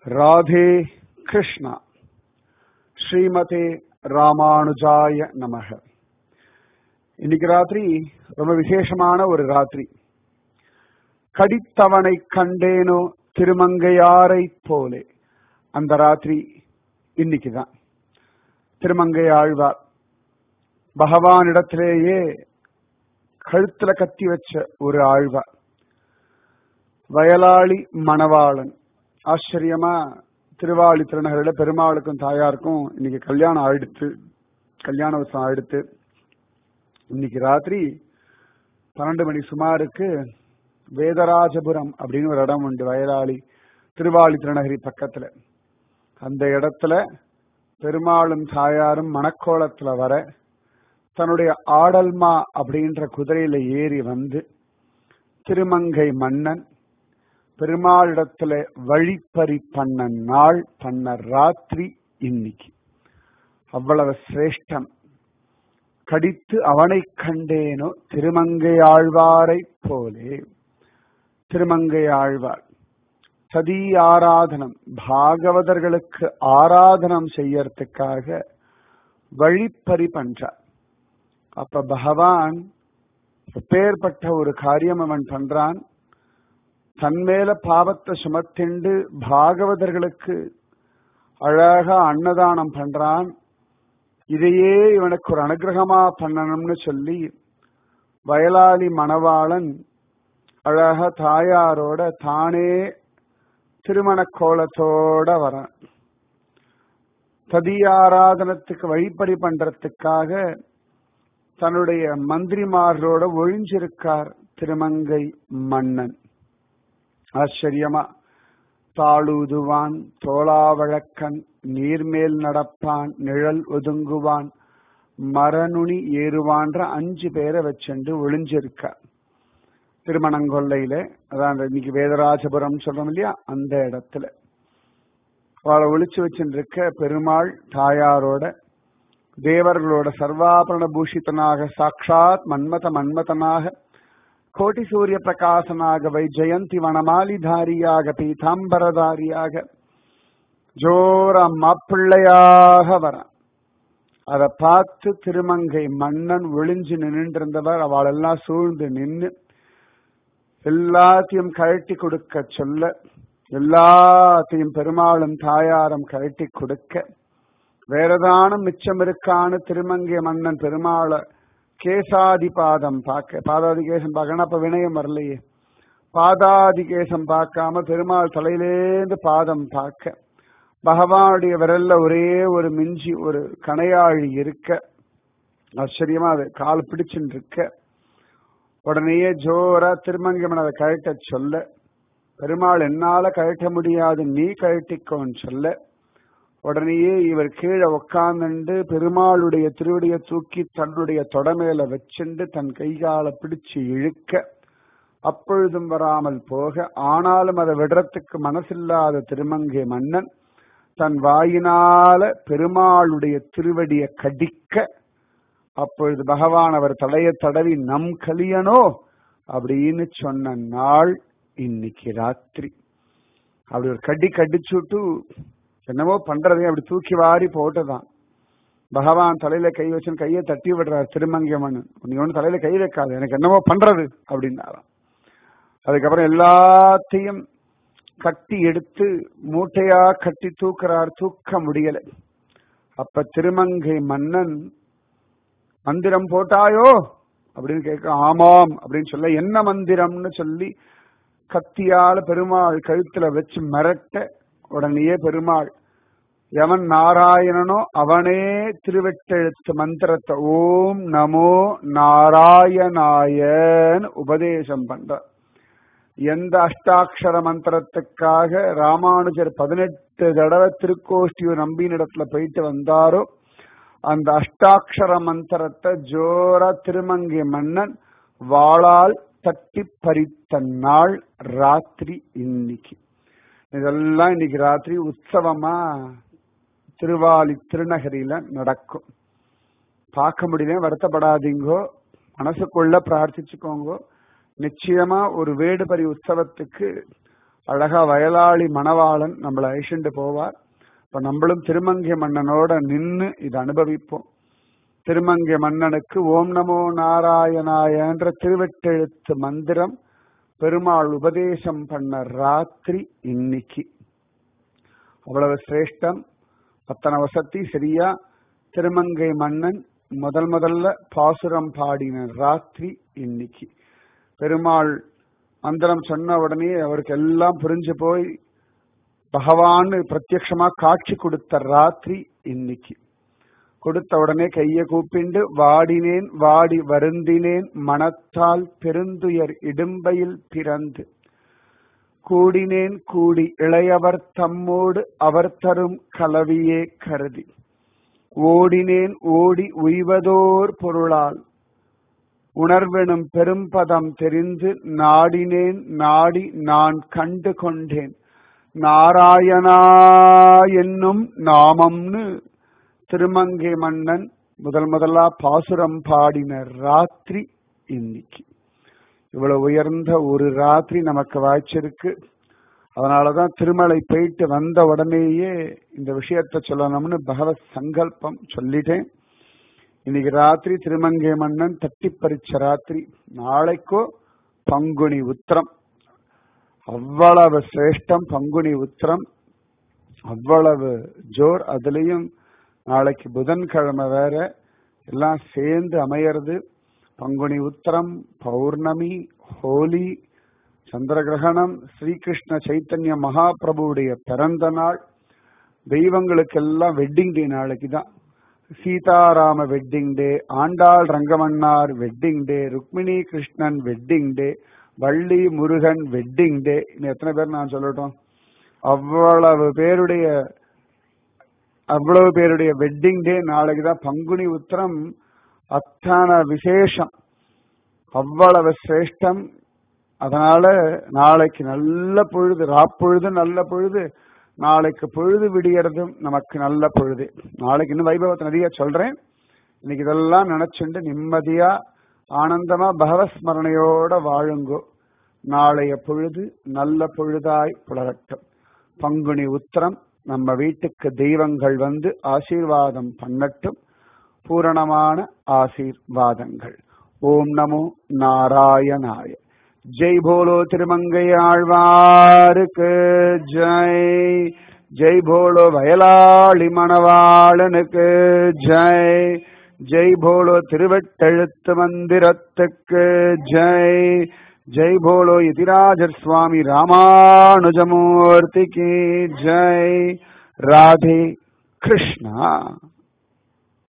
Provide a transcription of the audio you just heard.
ராதே கிருஷ்ணா ஸ்ரீமதே ராமானுஜாய நமக இன்னைக்கு ராத்திரி ரொம்ப விசேஷமான ஒரு ராத்திரி கடித்தவனை கண்டேனோ திருமங்கையாரை போலே அந்த ராத்திரி இன்னைக்கு தான் திருமங்கை ஆழ்வார் பகவானிடத்திலேயே கழுத்துல கத்தி வச்ச ஒரு ஆழ்வார் வயலாளி மணவாளன் ஆச்சரியமா திருவாளி திருநகரில பெருமாளுக்கும் தாயாருக்கும் இன்னைக்கு கல்யாணம் ஆயிடுத்து கல்யாண உற்சவம் ஆயிடுத்து இன்னைக்கு ராத்திரி பன்னெண்டு மணி சுமாருக்கு வேதராஜபுரம் அப்படின்னு ஒரு இடம் உண்டு வயலாளி திருவாளி திருநகரி பக்கத்துல அந்த இடத்துல பெருமாளும் தாயாரும் மணக்கோலத்துல வர தன்னுடைய ஆடல்மா அப்படின்ற குதிரையில ஏறி வந்து திருமங்கை மன்னன் பெருமாளிடத்துல வழிப்பறி பண்ண நாள் பண்ண ராத்திரி இன்னைக்கு அவ்வளவு சிரேஷ்டம் கடித்து அவனை கண்டேனோ திருமங்கை ஆழ்வாரை போலே திருமங்கை ஆழ்வார் சதி ஆராதனம் பாகவதர்களுக்கு ஆராதனம் செய்யறதுக்காக வழிப்பறி பண்றார் அப்ப பகவான் எப்பேற்பட்ட ஒரு காரியம் அவன் பண்றான் தன்மேல பாவத்தை சுமத்திண்டு பாகவதர்களுக்கு அழகா அன்னதானம் பண்றான் இதையே இவனுக்கு ஒரு அனுகிரகமா பண்ணணும்னு சொல்லி வயலாளி மணவாளன் அழகா தாயாரோட தானே திருமண கோலத்தோட வரான் ததியாராதனத்துக்கு வழிப்பறி பண்றதுக்காக தன்னுடைய மந்திரிமார்களோட ஒழிஞ்சிருக்கார் திருமங்கை மன்னன் ஆச்சரியமா தாளூதுவான் தோளாவழக்கன் நீர்மேல் நடப்பான் நிழல் ஒதுங்குவான் மரநுனி ஏறுவான்ற அஞ்சு பேரை வச்சுண்டு ஒளிஞ்சிருக்கார் திருமணங்கொல்லையில அதான் இன்னைக்கு வேதராஜபுரம் சொல்றோம் இல்லையா அந்த இடத்துல அவளை ஒளிச்சு வச்சுருக்க பெருமாள் தாயாரோட தேவர்களோட சர்வாபரண பூஷிதனாக சாட்சாத் மன்மத மன்மதனாக கோட்டி சூரிய பிரகாசனாக வை ஜெயந்தி வனமாலிதாரியாக பீதாம்பரதாரியாக ஜோர மாப்பிள்ளையாக வர அதை பார்த்து திருமங்கை மன்னன் ஒளிஞ்சு நின்றிருந்தவர் அவளெல்லாம் சூழ்ந்து நின்று எல்லாத்தையும் கழட்டி கொடுக்க சொல்ல எல்லாத்தையும் பெருமாளும் தாயாரும் கழட்டி கொடுக்க வேறதானும் மிச்சம் இருக்கான்னு திருமங்கை மன்னன் பெருமாளை கேசாதி பாதம் பார்க்க பாதாதி கேசம் பார்க்கணும் அப்ப வினயம் வரலையே பாதாதி கேசம் பார்க்காம பெருமாள் தலையிலேந்து பாதம் பார்க்க பகவானுடைய விரல்ல ஒரே ஒரு மிஞ்சி ஒரு கணையாழி இருக்க ஆச்சரியமா அது கால் பிடிச்சுட்டு இருக்க உடனேயே ஜோரா திருமங்கமன் அதை கழட்ட சொல்ல பெருமாள் என்னால கழட்ட முடியாது நீ கழட்டிக்கோன்னு சொல்ல உடனேயே இவர் கீழே உக்காந்துண்டு பெருமாளுடைய திருவடியை தூக்கி தன்னுடைய தொடமேல வச்சுண்டு தன் கைகால பிடிச்சு இழுக்க அப்பொழுதும் வராமல் போக ஆனாலும் அதை விடுறதுக்கு மனசில்லாத திருமங்கை மன்னன் தன் வாயினால பெருமாளுடைய திருவடியை கடிக்க அப்பொழுது பகவான் அவர் தலையை தடவி நம் கலியனோ அப்படின்னு சொன்ன நாள் இன்னைக்கு ராத்திரி அப்படி ஒரு கடி கடிச்சுட்டு என்னமோ பண்றதையும் அப்படி தூக்கி வாரி போட்டுதான் பகவான் தலையில கை வச்சுன்னு கையை தட்டி விடுறார் திருமங்கமன் நீ ஒண்ணு தலையில கை வைக்காது எனக்கு என்னமோ பண்றது அப்படின்னாராம் அதுக்கப்புறம் எல்லாத்தையும் கட்டி எடுத்து மூட்டையா கட்டி தூக்குறார் தூக்க முடியல அப்ப திருமங்கை மன்னன் மந்திரம் போட்டாயோ அப்படின்னு கேட்க ஆமாம் அப்படின்னு சொல்ல என்ன மந்திரம்னு சொல்லி கத்தியால பெருமாள் கழுத்துல வச்சு மிரட்ட உடனேயே பெருமாள் எவன் நாராயணனோ அவனே திருவெட்டெழுத்து மந்திரத்தை ஓம் நமோ நாராயணாயன் உபதேசம் பண்ற எந்த அஷ்டாட்சர மந்திரத்துக்காக ராமானுஜர் பதினெட்டு தடவை திருக்கோஷ்டியூர் நம்பியின் இடத்துல போயிட்டு வந்தாரோ அந்த அஷ்டாட்சர மந்திரத்தை ஜோரா திருமங்கை மன்னன் வாளால் தட்டி பறித்த நாள் ராத்திரி இன்னைக்கு இதெல்லாம் இன்னைக்கு ராத்திரி உற்சவமா திருவாலி திருநகரியில நடக்கும் பார்க்க முடியல வருத்தப்படாதீங்கோ மனசுக்குள்ள பிரார்த்திச்சுக்கோங்க நிச்சயமா ஒரு வேடுபரி உற்சவத்துக்கு அழகா வயலாளி மணவாளன் நம்மளை அழிச்சுண்டு போவார் இப்ப நம்மளும் திருமங்கை மன்னனோட நின்னு இதை அனுபவிப்போம் திருமங்கை மன்னனுக்கு ஓம் நமோ நாராயணாய என்ற திருவெட்டெழுத்து மந்திரம் பெருமாள் உபதேசம் பண்ண ராத்திரி இன்னைக்கு அவ்வளவு சிரேஷ்டம் அத்தனை வசதி சரியா திருமங்கை மன்னன் முதல் முதல்ல பாசுரம் பாடின ராத்திரி இன்னைக்கு பெருமாள் மந்திரம் சொன்ன உடனே அவருக்கு எல்லாம் புரிஞ்சு போய் பகவான் பிரத்யக்ஷமா காட்சி கொடுத்த ராத்திரி இன்னைக்கு கொடுத்த உடனே கைய கூப்பிண்டு வாடினேன் வாடி வருந்தினேன் மனத்தால் பெருந்துயர் இடும்பையில் பிறந்து கூடினேன் கூடி இளையவர் தம்மோடு அவர் தரும் கலவியே கருதி ஓடினேன் ஓடி உய்வதோர் பொருளால் உணர்வெனும் பெரும்பதம் தெரிந்து நாடினேன் நாடி நான் கண்டு கொண்டேன் நாராயணா என்னும் நாமம்னு திருமங்கை மன்னன் முதல் முதலா பாசுரம் பாடின ராத்திரி இன்னைக்கு இவ்வளவு உயர்ந்த ஒரு ராத்திரி நமக்கு வாய்ச்சிருக்கு அதனாலதான் திருமலை போயிட்டு வந்த உடனேயே இந்த விஷயத்த சொல்லணும்னு பகவத் சங்கல்பம் சொல்லிட்டேன் இன்னைக்கு ராத்திரி திருமங்கை மன்னன் தட்டி பறிச்ச ராத்திரி நாளைக்கோ பங்குனி உத்திரம் அவ்வளவு சிரேஷ்டம் பங்குனி உத்திரம் அவ்வளவு ஜோர் அதுலயும் நாளைக்கு புதன்கிழமை வேற எல்லாம் சேர்ந்து அமையறது பங்குனி உத்திரம் பௌர்ணமி ஹோலி சந்திர கிரகணம் ஸ்ரீகிருஷ்ண சைத்தன்ய மகாபிரபுவுடைய பிறந்த நாள் தெய்வங்களுக்கெல்லாம் வெட்டிங் டே நாளைக்கு தான் Sitarama wedding day Andal Rangamannar wedding day Rukmini Krishnan wedding day Valli Murugan wedding day இன்னும் எத்தனை பேர் நான் சொல்லட்டும் அவ்வளவு பேருடைய அவ்வளவு பேருடைய வெட்டிங் டே நாளைக்கு தான் பங்குனி உத்திரம் அத்தனை விசேஷம் அவ்வளவு சிரேஷ்டம் அதனால நாளைக்கு நல்ல பொழுது ராப்பொழுது நல்ல பொழுது நாளைக்கு பொழுது விடியறதும் நமக்கு நல்ல பொழுது நாளைக்கு இன்னும் வைபவத்தை நிறைய சொல்றேன் இன்னைக்கு இதெல்லாம் நினைச்சுண்டு நிம்மதியா ஆனந்தமா பகவஸ்மரணையோட வாழுங்கோ நாளைய பொழுது நல்ல பொழுதாய் புலரட்டும் பங்குனி உத்திரம் நம்ம வீட்டுக்கு தெய்வங்கள் வந்து ஆசீர்வாதம் பண்ணட்டும் பூரணமான ஆசீர்வாதங்கள் ஓம் நமோ நாராயணாய ஜெய் போலோ திருமங்கை ஆழ்வாருக்கு ஜெய் ஜெய் போலோ வயலாளி மணவாளனுக்கு ஜெய் ஜெய் போலோ திருவெட்டெழுத்து மந்திரத்துக்கு ஜெய் ஜெய் போலோ யதிராஜர் சுவாமி ராமானுஜமூர்த்திக்கு ஜெய் ராதே கிருஷ்ணா